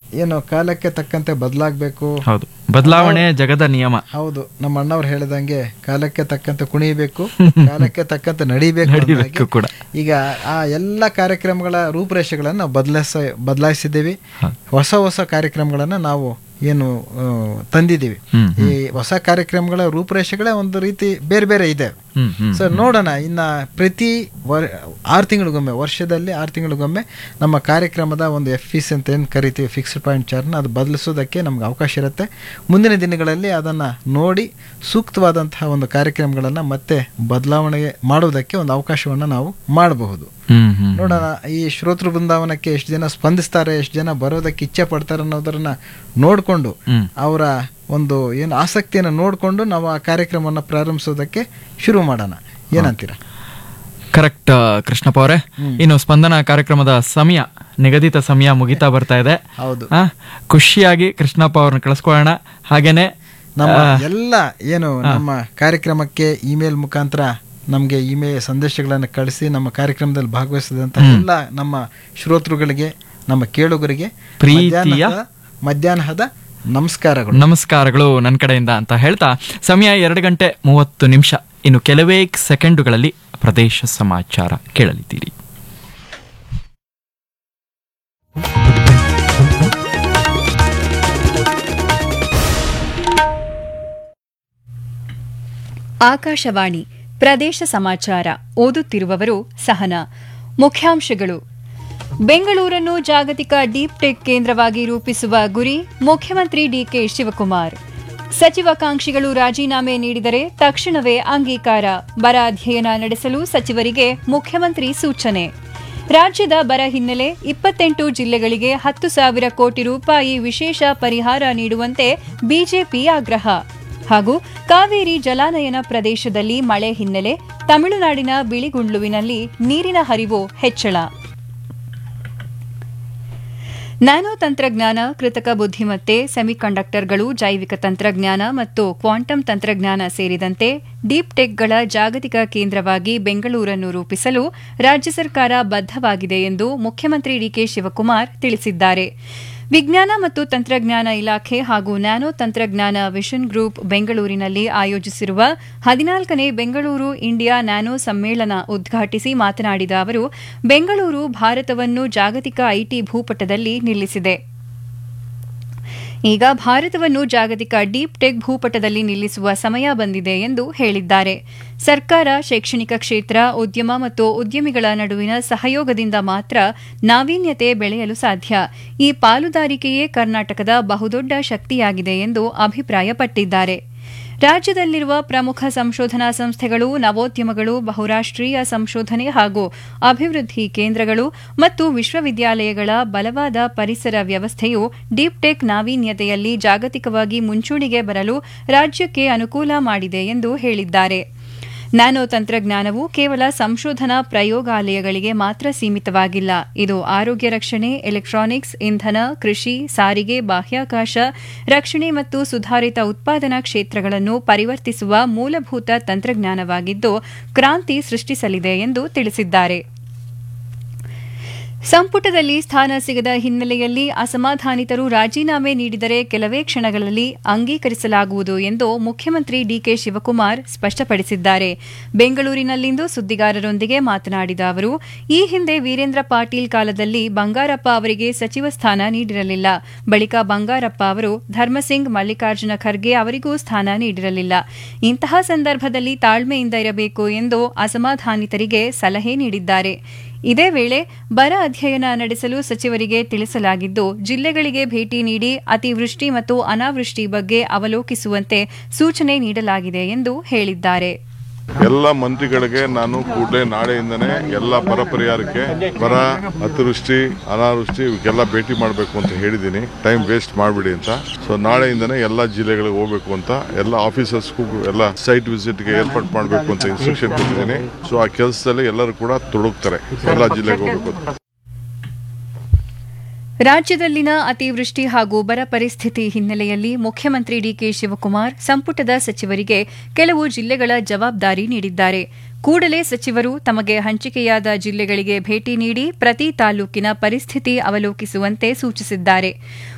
ಏನು ಕಾಲಕ್ಕೆ ತಕ್ಕಂತೆ ಬದಲಾಗಬೇಕು ಹೌದು ಬದಲಾವಣೆ ಜಗದ ನಿಯಮ ಹೌದು ನಮ್ಮ ಅಣ್ಣವ್ರು ಹೇಳಿದಂಗೆ ಕಾಲಕ್ಕೆ ತಕ್ಕಂತೆ ಕುಣಿಬೇಕು ಕಾಲಕ್ಕೆ ತಕ್ಕಂತೆ ನಡಿಬೇಕು ನಡಿಬೇಕು ಅಂದಾಗೆ ಕೂಡ. ಈಗ ಆ ಎಲ್ಲ ಕಾರ್ಯಕ್ರಮಗಳ ರೂಪುರೇಷೆಗಳನ್ನು ಬದಲಾಯಿಸ ಬದಲಾಯಿಸಿದ್ದೀವಿ ಹೊಸ ಹೊಸ ಕಾರ್ಯಕ್ರಮಗಳನ್ನು ನಾವು ಏನು ಆ, ತಂದಿದ್ದೀವಿ ಹ್ಮ್, ಈ ಹೊಸ ಕಾರ್ಯಕ್ರಮಗಳ ರೂಪುರೇಷೆಗಳೇ ಒಂದು ರೀತಿ ಬೇರೆ ಬೇರೆ ಇದೆ ಹ್ಮ್ ಹ್ಮ್ ಸೊ ನೋಡೋಣ ಇನ್ನ ಪ್ರತಿ ವರ್ ಆರು ತಿಂಗಳಿಗೊಮ್ಮೆ ವರ್ಷದಲ್ಲಿ ಆರು ತಿಂಗಳಿಗೊಮ್ಮೆ ನಮ್ಮ ಕಾರ್ಯಕ್ರಮದ ಒಂದು ಎಫ್ ಇಸ್ ಅಂತ ಏನು ಕರಿತೀವಿ ಫಿಕ್ಸ್ಡ್ ಪಾಯಿಂಟ್ ಚಾರ್ಟ್ನ ಅದು ಬದಲಿಸೋದಕ್ಕೆ ನಮ್ಗೆ ಅವಕಾಶ ಇರುತ್ತೆ ಮುಂದಿನ ದಿನಗಳಲ್ಲಿ ಅದನ್ನು ನೋಡಿ ಸೂಕ್ತವಾದಂತಹ ಒಂದು ಕಾರ್ಯಕ್ರಮಗಳನ್ನು ಮತ್ತೆ ಬದಲಾವಣೆ ಮಾಡೋದಕ್ಕೆ ಒಂದು ಅವಕಾಶವನ್ನು ನಾವು ಮಾಡಬಹುದು ಹ್ಮ್ ಹ್ಮ್ ನೋಡೋಣ ಈ ಶ್ರೋತೃ ಬೃಂದಾವನಕ್ಕೆ ಎಷ್ಟು ಜನ ಸ್ಪಂದಿಸ್ತಾರೆ ಎಷ್ಟು ಜನ ಬರೋದಕ್ಕೆ ಇಚ್ಛೆ ಪಡ್ತಾರೆ ಅನ್ನೋದನ್ನ ನೋಡಿಕೊಂಡು ಹ್ಮ್ ಅವರ ಒಂದು ಏನು ಆಸಕ್ತಿಯನ್ನು ನೋಡಿಕೊಂಡು ನಾವು ಆ ಕಾರ್ಯಕ್ರಮವನ್ನು ಪ್ರಾರಂಭಿಸೋದಕ್ಕೆ ಶುರು ಮಾಡೋಣ ಏನಂತೀರಾ ಕರೆಕ್ಟ್ ಕೃಷ್ಣಪ್ಪ ಅವರೇ ಇನ್ನು ಸ್ಪಂದನ ಕಾರ್ಯಕ್ರಮದ ಸಮಯ ನಿಗದಿತ ಸಮಯ ಮುಗಿತಾ ಬರ್ತಾ ಇದೆ ಹೌದು ಆ, ಖುಷಿಯಾಗಿ ಕೃಷ್ಣಪ್ಪ ಅವ್ರನ್ನ ಕಳಿಸ್ಕೊಳ್ಳೋಣ ಹಾಗೇನೆ ನಮ್ಮ ಎಲ್ಲ ಏನು ನಮ್ಮ ಕಾರ್ಯಕ್ರಮಕ್ಕೆ ಇಮೇಲ್ ಮುಖಾಂತರ ನಮಗೆ ಇಮೇಲ್ ಸಂದೇಶಗಳನ್ನು ಕಳಿಸಿ ನಮ್ಮ ಕಾರ್ಯಕ್ರಮದಲ್ಲಿ ಭಾಗವಹಿಸಿದಂಥ ಎಲ್ಲ ನಮ್ಮ ಶ್ರೋತೃಗಳಿಗೆ ನಮ್ಮ ಕೇಳುಗರಿಗೆ ಪ್ರೀತಿಯ ಮಧ್ಯಾಹ್ನದ- ಮಧ್ಯಾಹ್ನದ ನಮಸ್ಕಾರಗಳು ನಮಸ್ಕಾರಗಳು ನನ್ನ ಕಡೆಯಿಂದ ಅಂತ ಹೇಳ್ತಾ ಸಮಯ ಎರಡು ಗಂಟೆ ಮೂವತ್ತು ನಿಮಿಷ ಇನ್ನು ಕೆಲವೇ ಸೆಕೆಂಡುಗಳಲ್ಲಿ ಪ್ರದೇಶ ಸಮಾಚಾರ ಕೇಳಲಿದ್ದೀರಿ ಆಕಾಶವಾಣಿ ಪ್ರದೇಶ ಸಮಾಚಾರ ಓದುತ್ತಿರುವವರು ಸಹನಾ ಮುಖ್ಯಾಂಶಗಳು ಬೆಂಗಳೂರನ್ನು ಜಾಗತಿಕ ಡೀಪ್ ಟೆಕ್ ಕೇಂದ್ರವಾಗಿ ರೂಪಿಸುವ ಗುರಿ ಮುಖ್ಯಮಂತ್ರಿ ಡಿಕೆ ಶಿವಕುಮಾರ್ ಸಚಿವಾಕಾಂಕ್ಷಿಗಳು ರಾಜೀನಾಮೆ ನೀಡಿದರೆ ತಕ್ಷಣವೇ ಅಂಗೀಕಾರ ಬರ ಅಧ್ಯಯನ ನಡೆಸಲು ಸಚಿವರಿಗೆ ಮುಖ್ಯಮಂತ್ರಿ ಸೂಚನೆ ರಾಜ್ಯದ ಬರ ಹಿನ್ನೆಲೆ ಇಪ್ಪತ್ತೆಂಟು ಜಿಲ್ಲೆಗಳಿಗೆ ಹತ್ತು ಸಾವಿರ ಕೋಟಿ ರೂಪಾಯಿ ವಿಶೇಷ ಪರಿಹಾರ ನೀಡುವಂತೆ ಬಿಜೆಪಿ ಆಗ್ರಹ ಹಾಗೂ ಕಾವೇರಿ ಜಲಾನಯನ ಪ್ರದೇಶದಲ್ಲಿ ಮಳೆ ಹಿನ್ನೆಲೆ ತಮಿಳುನಾಡಿನ ಬಿಳಿಗುಂಡ್ಲುವಿನಲ್ಲಿ ನೀರಿನ ಹರಿವು ಹೆಚ್ಚಳ ನ್ಯಾನೋ ತಂತ್ರಜ್ಞಾನ ಕೃತಕ ಬುದ್ಧಿಮತ್ತೆ ಸೆಮಿಕಂಡಕ್ಟರ್ಗಳು ಜೈವಿಕ ತಂತ್ರಜ್ಞಾನ ಮತ್ತು ಕ್ವಾಂಟಮ್ ತಂತ್ರಜ್ಞಾನ ಸೇರಿದಂತೆ ಡೀಪ್ ಟೆಕ್ಗಳ ಜಾಗತಿಕ ಕೇಂದ್ರವಾಗಿ ಬೆಂಗಳೂರನ್ನು ರೂಪಿಸಲು ರಾಜ್ಯ ಸರ್ಕಾರ ಬದ್ಧವಾಗಿದೆ ಎಂದು ಮುಖ್ಯಮಂತ್ರಿ ಡಿಕೆ ಶಿವಕುಮಾರ್ ತಿಳಿಸಿದ್ದಾರೆ ವಿಜ್ಞಾನ ಮತ್ತು ತಂತ್ರಜ್ಞಾನ ಇಲಾಖೆ ಹಾಗೂ ನ್ಯಾನೋ ತಂತ್ರಜ್ಞಾನ ವಿಷನ್ ಗ್ರೂಪ್ ಬೆಂಗಳೂರಿನಲ್ಲಿ ಆಯೋಜಿಸಿರುವ ಹದಿನಾಲ್ಕನೇ ಬೆಂಗಳೂರು ಇಂಡಿಯಾ ನ್ಯಾನೋ ಸಮ್ಮೇಳನ ಉದ್ಘಾಟಿಸಿ ಮಾತನಾಡಿದ ಅವರು ಬೆಂಗಳೂರು ಭಾರತವನ್ನು ಜಾಗತಿಕ ಐಟಿ ಭೂಪಟದಲ್ಲಿ ನಿಲ್ಲಿಸಿದೆ ಈಗ ಭಾರತವನ್ನು ಜಾಗತಿಕ ಡೀಪ್ ಟೆಕ್ ಭೂಪಟದಲ್ಲಿ ನಿಲ್ಲಿಸುವ ಸಮಯ ಬಂದಿದೆ ಎಂದು ಹೇಳಿದ್ದಾರೆ ಸರ್ಕಾರ ಶೈಕ್ಷಣಿಕ ಕ್ಷೇತ್ರ ಉದ್ಯಮ ಮತ್ತು ಉದ್ಯಮಿಗಳ ನಡುವಿನ ಸಹಯೋಗದಿಂದ ಮಾತ್ರ ನಾವೀನ್ಯತೆ ಬೆಳೆಯಲು ಸಾಧ್ಯ ಈ ಪಾಲುದಾರಿಕೆಯೇ ಕರ್ನಾಟಕದ ಬಹುದೊಡ್ಡ ಶಕ್ತಿಯಾಗಿದೆ ಎಂದು ಅಭಿಪ್ರಾಯಪಟ್ಟಿದ್ದಾರೆ ರಾಜ್ಯದಲ್ಲಿರುವ ಪ್ರಮುಖ ಸಂಶೋಧನಾ ಸಂಸ್ಥೆಗಳು ನವೋದ್ಯಮಗಳು ಬಹುರಾಷ್ಟ್ರೀಯ ಸಂಶೋಧನೆ ಹಾಗೂ ಅಭಿವೃದ್ಧಿ ಕೇಂದ್ರಗಳು ಮತ್ತು ವಿಶ್ವವಿದ್ಯಾಲಯಗಳ ಬಲವಾದ ಪರಿಸರ ವ್ಯವಸ್ಥೆಯು ಡೀಪ್ ಟೆಕ್ ನಾವೀನ್ಯತೆಯಲ್ಲಿ ಜಾಗತಿಕವಾಗಿ ಮುಂಚೂಣಿಗೆ ಬರಲು ರಾಜ್ಯಕ್ಕೆ ಅನುಕೂಲ ಮಾಡಿದೆ ಎಂದು ಹೇಳಿದ್ದಾರೆ ನ್ಯಾನೋ ತಂತ್ರಜ್ಞಾನವು ಕೇವಲ ಸಂಶೋಧನಾ ಪ್ರಯೋಗಾಲಯಗಳಿಗೆ ಮಾತ್ರ ಸೀಮಿತವಾಗಿಲ್ಲ ಇದು ಆರೋಗ್ಯ ರಕ್ಷಣೆ ಎಲೆಕ್ಟ್ರಾನಿಕ್ಸ್ ಇಂಧನ ಕೃಷಿ ಸಾರಿಗೆ ಬಾಹ್ಯಾಕಾಶ ರಕ್ಷಣೆ ಮತ್ತು ಸುಧಾರಿತ ಉತ್ಪಾದನಾ ಕ್ಷೇತ್ರಗಳನ್ನು ಪರಿವರ್ತಿಸುವ ಮೂಲಭೂತ ತಂತ್ರಜ್ಞಾನವಾಗಿದ್ದು ಕ್ರಾಂತಿ ಸೃಷ್ಟಿಸಲಿದೆ ಎಂದು ತಿಳಿಸಿದ್ದಾರೆ ಸಂಪುಟದಲ್ಲಿ ಸ್ಥಾನ ಸಿಗದ ಹಿನ್ನೆಲೆಯಲ್ಲಿ ಅಸಮಾಧಾನಿತರು ರಾಜೀನಾಮೆ ನೀಡಿದರೆ ಕೆಲವೇ ಕ್ಷಣಗಳಲ್ಲಿ ಅಂಗೀಕರಿಸಲಾಗುವುದು ಎಂದು ಮುಖ್ಯಮಂತ್ರಿ ಡಿಕೆ ಶಿವಕುಮಾರ್ ಸ್ಪಷ್ಟಪಡಿಸಿದ್ದಾರೆ ಬೆಂಗಳೂರಿನಲ್ಲಿಂದು ಸುದ್ದಿಗಾರರೊಂದಿಗೆ ಮಾತನಾಡಿದ ಅವರು ಈ ಹಿಂದೆ ವೀರೇಂದ್ರ ಪಾಟೀಲ್ ಕಾಲದಲ್ಲಿ ಬಂಗಾರಪ್ಪ ಅವರಿಗೆ ಸಚಿವ ಸ್ಥಾನ ನೀಡಿರಲಿಲ್ಲ ಬಳಿಕ ಬಂಗಾರಪ್ಪ ಅವರು ಧರ್ಮಸಿಂಗ್ ಮಲ್ಲಿಕಾರ್ಜುನ ಖರ್ಗೆ ಅವರಿಗೂ ಸ್ಥಾನ ನೀಡಿರಲಿಲ್ಲ ಇಂತಹ ಸಂದರ್ಭದಲ್ಲಿ ತಾಳ್ಮೆಯಿಂದ ಇರಬೇಕು ಎಂದು ಅಸಮಾಧಾನಿತರಿಗೆ ಸಲಹೆ ನೀಡಿದ್ದಾರೆ ಇದೇ ವೇಳೆ ಬರ ಅಧ್ಯಯನ ನಡೆಸಲು ಸಚಿವರಿಗೆ ತಿಳಿಸಲಾಗಿದ್ದು ಜಿಲ್ಲೆಗಳಿಗೆ ಭೇಟಿ ನೀಡಿ ಅತಿವೃಷ್ಟಿ ಮತ್ತು ಅನಾವೃಷ್ಟಿ ಬಗ್ಗೆ ಅವಲೋಕಿಸುವಂತೆ ಸೂಚನೆ ನೀಡಲಾಗಿದೆ ಎಂದು ಹೇಳಿದ್ದಾರೆ ಎಲ್ಲ ಮಂತ್ರಿಗಳಿಗೆ ನಾನು ಕೂಡಲೇ ನಾಳೆಯಿಂದನೇ ಎಲ್ಲ ಬರ ಪರಿಹಾರಕ್ಕೆ ಬರ ಅತಿವೃಷ್ಟಿ ಅನಾವೃಷ್ಟಿ ಇವಕ್ಕೆಲ್ಲ ಭೇಟಿ ಮಾಡಬೇಕು ಅಂತ ಹೇಳಿದ್ದೀನಿ ಟೈಮ್ ವೇಸ್ಟ್ ಮಾಡಬೇಡಿ ಅಂತ ಸೊ ನಾಳೆಯಿಂದನೇ ಎಲ್ಲ ಜಿಲ್ಲೆಗಳಿಗೆ ಹೋಗ್ಬೇಕು ಅಂತ ಎಲ್ಲ ಆಫೀಸರ್ಸ್ಗೂ ಎಲ್ಲ ಸೈಟ್ ವಿಸಿಟ್ಗೆ ಏರ್ಪಾಟ್ ಮಾಡಬೇಕು ಅಂತ ಇನ್ಸ್ಟ್ರಕ್ಷನ್ ಕೊಟ್ಟಿದ್ದೀನಿ ಸೊ ಆ ಕೆಲಸದಲ್ಲಿ ಎಲ್ಲರೂ ಕೂಡ ತೊಡಗ್ತಾರೆ ಎಲ್ಲ ಜಿಲ್ಲೆಗೆ ಹೋಗ್ಬೇಕು ಅಂತ ರಾಜ್ಯದಲ್ಲಿನ ಅತಿವೃಷ್ಟಿ ಹಾಗೂ ಬರ ಪರಿಸ್ಥಿತಿ ಹಿನ್ನೆಲೆಯಲ್ಲಿ ಮುಖ್ಯಮಂತ್ರಿ ಡಿಕೆ ಶಿವಕುಮಾರ್ ಸಂಪುಟದ ಸಚಿವರಿಗೆ ಕೆಲವು ಜಿಲ್ಲೆಗಳ ಜವಾಬ್ದಾರಿ ನೀಡಿದ್ದಾರೆ ಕೂಡಲೇ ಸಚಿವರು ತಮಗೆ ಹಂಚಿಕೆಯಾದ ಜಿಲ್ಲೆಗಳಿಗೆ ಭೇಟಿ ನೀಡಿ ಪ್ರತಿ ತಾಲೂಕಿನ ಪರಿಸ್ಥಿತಿ ಅವಲೋಕಿಸುವಂತೆ ಸೂಚಿಸಿದ್ದಾರೆ